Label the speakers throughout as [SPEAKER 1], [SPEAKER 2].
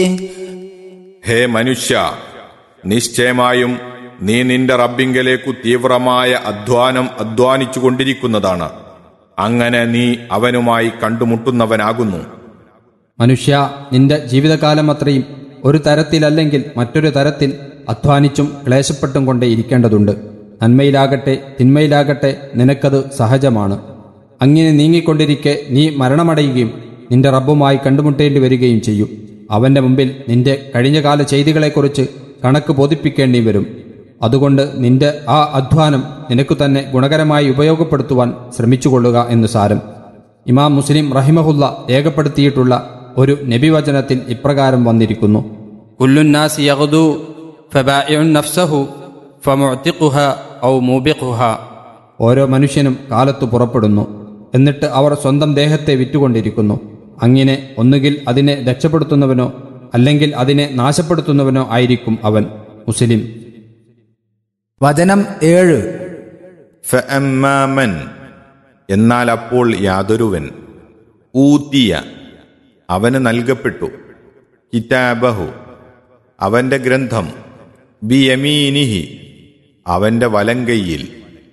[SPEAKER 1] ഹേ മനുഷ്യ നിശ്ചയമായും നീ നിന്റെ റബ്ബിങ്കലേക്കു തീവ്രമായ അധ്വാനം അധ്വാനിച്ചു കൊണ്ടിരിക്കുന്നതാണ് അങ്ങനെ നീ അവനുമായി കണ്ടുമുട്ടുന്നവനാകുന്നു
[SPEAKER 2] മനുഷ്യ നിന്റെ ജീവിതകാലം അത്രയും ഒരു തരത്തിലല്ലെങ്കിൽ മറ്റൊരു തരത്തിൽ അധ്വാനിച്ചും ക്ലേശപ്പെട്ടും കൊണ്ടേ ഇരിക്കേണ്ടതുണ്ട് നന്മയിലാകട്ടെ തിന്മയിലാകട്ടെ നിനക്കത് സഹജമാണ് അങ്ങനെ നീങ്ങിക്കൊണ്ടിരിക്കെ നീ മരണമടയുകയും നിന്റെ റബ്ബുമായി കണ്ടുമുട്ടേണ്ടി വരികയും ചെയ്യും അവന്റെ മുമ്പിൽ നിന്റെ കഴിഞ്ഞകാല ചെയ്തികളെക്കുറിച്ച് കണക്ക് ബോധിപ്പിക്കേണ്ടി വരും അതുകൊണ്ട് നിന്റെ ആ അധ്വാനം നിനക്കു തന്നെ ഗുണകരമായി ഉപയോഗപ്പെടുത്തുവാൻ ശ്രമിച്ചുകൊള്ളുക എന്ന് സാരം ഇമാം മുസ്ലിം റഹിമഹുല്ല രേഖപ്പെടുത്തിയിട്ടുള്ള ഒരു നബിവചനത്തിൽ ഇപ്രകാരം വന്നിരിക്കുന്നു കുല്ലുന്നാസി യഗ്ദു ഫബാഇഉൻ നഫ്സഹു ഫമുഅ്തിഖുഹ ഔ മൂബിഖുഹ ഓരോ മനുഷ്യനും കാലത്ത് പുറപ്പെടുന്നു എന്നിട്ട് അവർ സ്വന്തം ദേഹത്തെ വിറ്റുകൊണ്ടിരിക്കുന്നു അങ്ങനെ ഒന്നുകിൽ അതിനെ രക്ഷപ്പെടുത്തുന്നവനോ അല്ലെങ്കിൽ അതിനെ നാശപ്പെടുത്തുന്നവനോ ആയിരിക്കും അവൻ മുസ്ലിം
[SPEAKER 3] വചനം ഏഴ്
[SPEAKER 1] ഫഅമ്മാമൻ എന്നാൽ അപ്പോൾ യാതൊരുവൻ ഊത്തിയ അവന് നൽകപ്പെട്ടു കിതാബഹു അവന്റെ ഗ്രന്ഥം ബിയമീനിഹി അവന്റെ വലങ്കയിൽ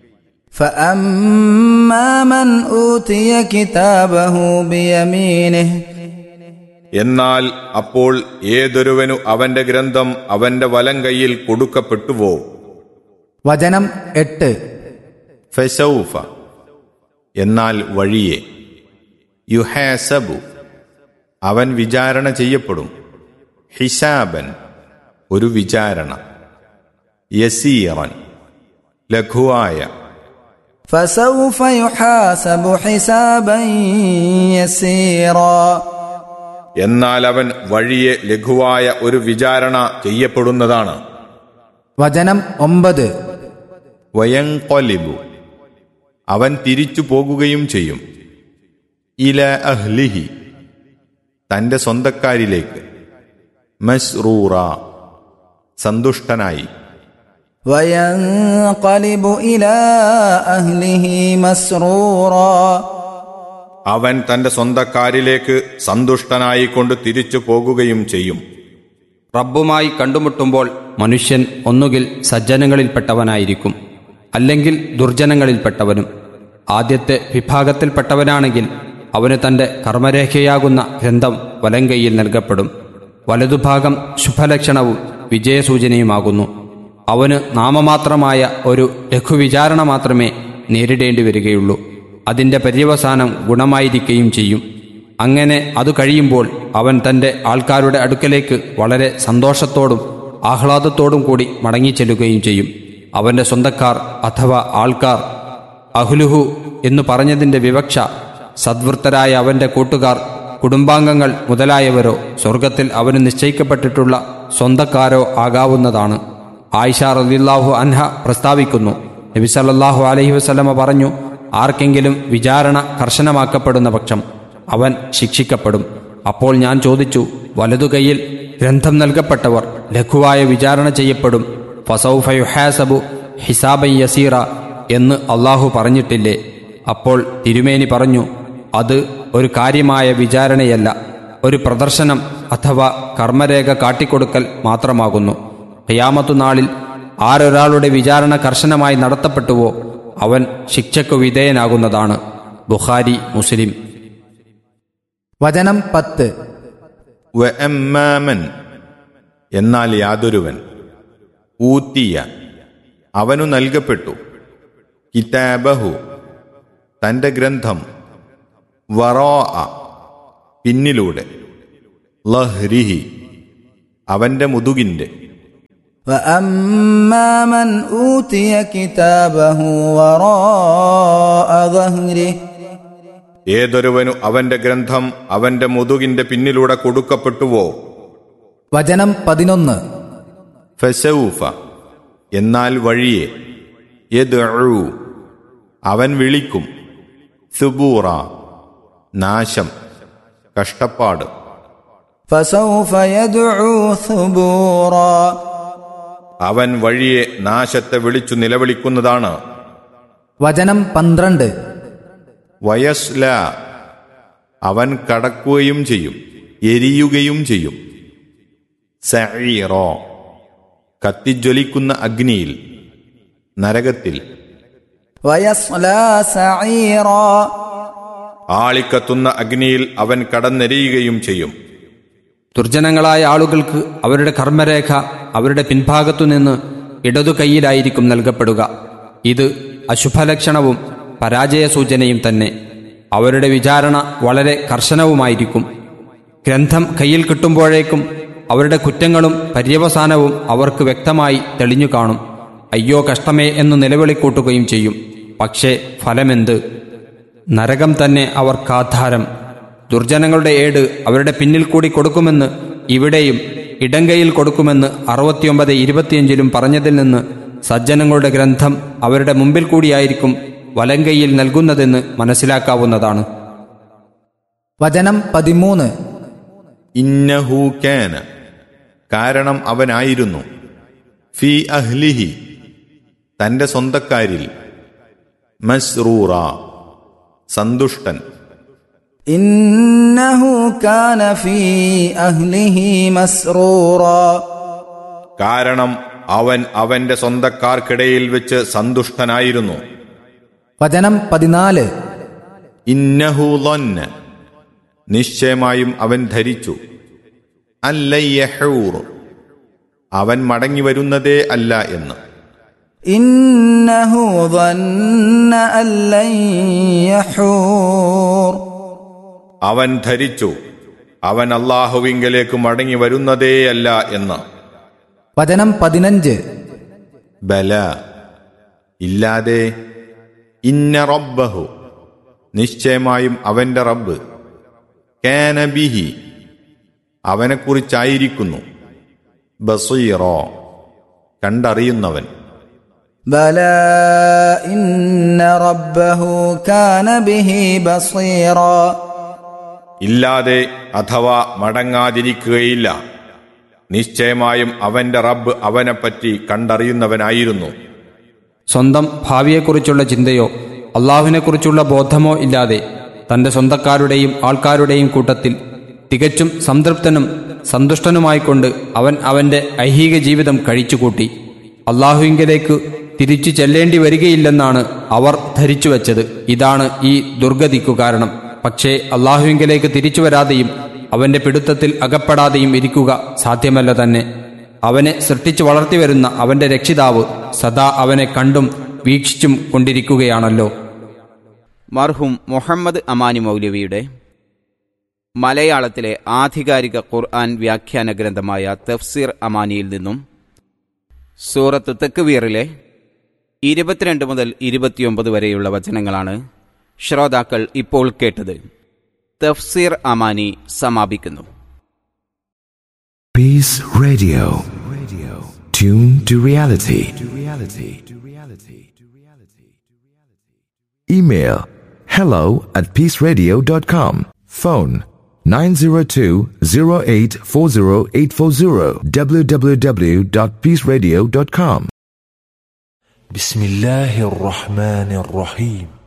[SPEAKER 3] فأما من أوتي كتابه بيمينه
[SPEAKER 1] എന്നാൽ അപ്പോൾ ഏതൊരുവനു അവന്റെ ഗ്രന്ഥം അവന്റെ വലങ്കയിൽ കൊടുക്കപ്പെട്ടുവോ
[SPEAKER 3] വചനം എട്ട്
[SPEAKER 1] ഫെസൗഫ എന്നാൽ വഴിയെ യുഹാസബു അവൻ വിചാരണ ചെയ്യപ്പെടും ഹിസാബൻ ഒരു വിചാരണ യസീറൻ ലഘുവായ
[SPEAKER 3] فسوف يحاسب حسابا يسيرا
[SPEAKER 1] എന്നാൽ അവൻ വഴിയെ ലഘുവായ ഒരു വിചാരണ ചെയ്യപ്പെടുന്നതാണ്
[SPEAKER 3] വചനം ഒമ്പത്
[SPEAKER 1] വയങ്കൊലിബു അവൻ തിരിച്ചു പോകുകയും ചെയ്യും ഇല അഹ്ലിഹി തന്റെ സ്വന്തക്കാരിലേക്ക് മസ്റൂറ സന്തുഷ്ടനായി
[SPEAKER 3] وينقلب إلى أهله مسرورا
[SPEAKER 1] അവൻ തന്റെ സ്വന്തക്കാരിലേക്ക് സന്തുഷ്ടനായിക്കൊണ്ട് തിരിച്ചു പോകുകയും ചെയ്യും
[SPEAKER 2] റബ്ബുമായി കണ്ടുമുട്ടുമ്പോൾ മനുഷ്യൻ ഒന്നുകിൽ സജ്ജനങ്ങളിൽപ്പെട്ടവനായിരിക്കും അല്ലെങ്കിൽ ദുർജനങ്ങളിൽപ്പെട്ടവനും ആദ്യത്തെ വിഭാഗത്തിൽപ്പെട്ടവനാണെങ്കിൽ അവന് തന്റെ കർമ്മരേഖയാകുന്ന ഗ്രന്ഥം വലങ്കയിൽ നൽകപ്പെടും വലതുഭാഗം ശുഭലക്ഷണവും വിജയസൂചനയുമാകുന്നു അവന് നാമമാത്രമായ ഒരു ലഘുവിചാരണ മാത്രമേ നേരിടേണ്ടി വരികയുള്ളൂ അതിന്റെ പര്യവസാനം ഗുണമായിരിക്കുകയും ചെയ്യും അങ്ങനെ അത് കഴിയുമ്പോൾ അവൻ തന്റെ ആൾക്കാരുടെ അടുക്കലേക്ക് വളരെ സന്തോഷത്തോടും ആഹ്ലാദത്തോടും കൂടി മടങ്ങിച്ചെല്ലുകയും ചെയ്യും അവന്റെ സ്വന്തക്കാർ അഥവാ ആൾക്കാർ അഹ്ലുഹു എന്നു പറഞ്ഞതിന്റെ വിവക്ഷ സദ്വൃത്തരായ അവന്റെ കൂട്ടുകാർ കുടുംബാംഗങ്ങൾ മുതലായവരോ സ്വർഗത്തിൽ അവന് നിശ്ചയിക്കപ്പെട്ടിട്ടുള്ള സ്വന്തക്കാരോ ആകാവുന്നതാണ് ആയിഷ റളിയല്ലാഹു അൻഹ പ്രസ്താവിക്കുന്നു നബി സല്ലല്ലാഹു അലൈഹി വസല്ലമ പറഞ്ഞു ആർക്കെങ്കിലും വിചാരണ കർശനമാക്കപ്പെടുന്ന പക്ഷം അവൻ ശിക്ഷിക്കപ്പെടും അപ്പോൾ ഞാൻ ചോദിച്ചു വലതുകൈയിൽ ഗ്രന്ഥം നൽകപ്പെട്ടവർ ലഘുവായ വിചാരണ ചെയ്യപ്പെടും ഫസൗഫയുഹാസബു ഹിസാബൻ യസീറ എന്ന് അള്ളാഹു പറഞ്ഞിട്ടില്ലേ അപ്പോൾ തിരുമേനി പറഞ്ഞു അത് ഒരു കാര്യമായ വിചാരണയല്ല ഒരു പ്രദർശനം അഥവാ കർമ്മരേഖ കാട്ടിക്കൊടുക്കൽ മാത്രമാകുന്നു ഖിയാമത്തു നാളിൽ ആരൊരാളുടെ വിചാരണ കർശനമായി നടത്തപ്പെട്ടുവോ അവൻ ശിക്ഷയ്ക്കു വിധേയനാകുന്നതാണ് ബുഖാരി മുസ്ലിം
[SPEAKER 3] വചനം പത്ത്
[SPEAKER 1] വഅമ്മാമൻ എന്നാൽ യാതൊരുവൻ ഊത്തിയ അവനു നൽകപ്പെട്ടു കിതാബഹു തന്റെ ഗ്രന്ഥം വറോ പിന്നിലൂടെ ലഹ്രിഹി അവന്റെ മുതുകിന്റെ
[SPEAKER 3] وأما من أوتي كتابه وراء ظهره
[SPEAKER 1] ഏതൊരുവനു അവന്റെ ഗ്രന്ഥം അവന്റെ മുതുകിന്റെ പിന്നിലൂടെ കൊടുക്കപ്പെട്ടുവോ
[SPEAKER 3] വചനം പതിനൊന്ന്
[SPEAKER 1] ഫസൗഫ എന്നാൽ വഴിയെ യദ്ഉ അവൻ വിളിക്കും സുബൂറ നാശം കഷ്ടപ്പാട്
[SPEAKER 3] فسوف يدعو ثبورا
[SPEAKER 1] അവൻ വഴിയെ നാശത്തെ വിളിച്ചു നിലവിളിക്കുന്നതാണ്
[SPEAKER 3] വചനം പന്ത്രണ്ട്
[SPEAKER 1] വയസ്ല അവൻ കടക്കുകയും ചെയ്യും എരിയുകയും ചെയ്യും സഈറോ കത്തിജ്വലിക്കുന്ന അഗ്നിയിൽ നരകത്തിൽ
[SPEAKER 3] ويصلى سعيرا
[SPEAKER 1] ആളിക്കത്തുന്ന അഗ്നിയിൽ അവൻ കടന്നെരിയുകയും ചെയ്യും
[SPEAKER 2] ദുർജനങ്ങളായ ആളുകൾക്ക് അവരുടെ കർമ്മരേഖ അവരുടെ പിൻഭാഗത്തുനിന്ന് ഇടതു കൈയിലായിരിക്കും നൽകപ്പെടുക ഇത് അശുഭലക്ഷണവും പരാജയ സൂചനയും തന്നെ അവരുടെ വിചാരണ വളരെ കർശനവുമായിരിക്കും ഗ്രന്ഥം കയ്യിൽ കിട്ടുമ്പോഴേക്കും അവരുടെ കുറ്റങ്ങളും പര്യവസാനവും അവർക്ക് വ്യക്തമായി തെളിഞ്ഞു കാണും അയ്യോ കഷ്ടമേ എന്ന് നിലവിളിക്കൂട്ടുകയും ചെയ്യും പക്ഷേ ഫലമെന്ത് നരകം തന്നെ അവർക്കാധാരം ദുർജനങ്ങളുടെ ഏട് അവരുടെ പിന്നിൽ കൂടി കൊടുക്കുമെന്ന് ഇവിടെയും ഇടങ്കയിൽ കൊടുക്കുമെന്ന് അറുപത്തിയൊമ്പത് ഇരുപത്തിയഞ്ചിലും പറഞ്ഞതിൽ നിന്ന് സജ്ജനങ്ങളുടെ ഗ്രന്ഥം അവരുടെ മുമ്പിൽ കൂടിയായിരിക്കും വലങ്കയിൽ നൽകുന്നതെന്ന് മനസ്സിലാക്കാവുന്നതാണ്
[SPEAKER 3] വചനം പതിമൂന്ന്
[SPEAKER 1] ഇന്നഹു കാന കാരണം അവനായിരുന്നു ഫി അഹ്ലിഹി തന്റെ സ്വന്തക്കാരിൽ മസ്റൂറ സന്തുഷ്ടൻ
[SPEAKER 3] إنه كان في أهله مسرورا
[SPEAKER 1] കാരണം അവൻ അവന്റെ സ്വന്തക്കാർക്കിടയിൽ വെച്ച് സന്തുഷ്ടനായിരുന്നു
[SPEAKER 3] വചനം പതിനാല്
[SPEAKER 1] ഇന്നഹു ലൊന്ന നിശ്ചയമായും അവൻ ധരിച്ചു അല്ലയ്യഹൂർ അവൻ മടങ്ങി വരുന്നതേ അല്ല എന്ന്
[SPEAKER 3] إنه ظن أن لن يحور
[SPEAKER 1] അവൻ ധരിച്ചു അവൻ അള്ളാഹുവിങ്കലേക്ക് മടങ്ങി വരുന്നതേയല്ല എന്ന്
[SPEAKER 3] വചനം പതിനഞ്ച്
[SPEAKER 1] ബല ഇല്ലാതെ ഇന്ന റബ്ബഹു നിശ്ചയമായും അവന്റെ റബ്ബ് കാനബിഹി അവനെക്കുറിച്ചായിരിക്കുന്നു ബസീറോ കണ്ടറിയുന്നവൻ
[SPEAKER 3] بلى إن ربه كان به بصيرا
[SPEAKER 1] ഇല്ലാതെ അഥവാ മടങ്ങാതിരിക്കുകയില്ല നിശ്ചയമായും അവന്റെ റബ്ബ് അവനെപ്പറ്റി കണ്ടറിയുന്നവനായിരുന്നു
[SPEAKER 2] സ്വന്തം ഭാവിയെക്കുറിച്ചുള്ള ചിന്തയോ അള്ളാഹുവിനെക്കുറിച്ചുള്ള ബോധമോ ഇല്ലാതെ തന്റെ സ്വന്തക്കാരുടെയും ആൾക്കാരുടെയും കൂട്ടത്തിൽ തികച്ചും സംതൃപ്തനും സന്തുഷ്ടനുമായിക്കൊണ്ട് അവൻ അവന്റെ ഐഹിക ജീവിതം കഴിച്ചുകൂട്ടി അള്ളാഹുവിങ്കലേക്ക് തിരിച്ചു ചെല്ലേണ്ടി വരികയില്ലെന്നാണ് അവർ ധരിച്ചു വച്ചത് ഇതാണ് ഈ ദുർഗതിക്കു കാരണം പക്ഷേ അള്ളാഹുവിങ്കലേക്ക് തിരിച്ചു വരാതെയും അവന്റെ പിടുത്തത്തിൽ അകപ്പെടാതെയും ഇരിക്കുക സാധ്യമല്ല തന്നെ അവനെ സൃഷ്ടിച്ചു വളർത്തിവരുന്ന അവന്റെ രക്ഷിതാവ് സദാ അവനെ കണ്ടും വീക്ഷിച്ചും കൊണ്ടിരിക്കുകയാണല്ലോ
[SPEAKER 4] മർഹും മുഹമ്മദ് അമാനി മൗലവിയുടെ മലയാളത്തിലെ ആധികാരിക ഖുർആൻ വ്യാഖ്യാന ഗ്രന്ഥമായ തഫ്സീർ അമാനിയിൽ നിന്നും സൂറത്ത് തെക്കുവീറിലെ ഇരുപത്തിരണ്ട് മുതൽ ഇരുപത്തിയൊമ്പത് വരെയുള്ള വചനങ്ങളാണ് ശ്രോതാക്കൾ ഇപ്പോൾ കേട്ടത് തഫ്സീർ അമാനി സമാപിക്കുന്നു
[SPEAKER 5] Peace Radio. Radio. Tune to reality. To reality. To reality. To reality. Email hello at peaceradio.com. Phone 902-0840840 www.peaceradio.com.
[SPEAKER 6] بسم الله الرحمن الرحيم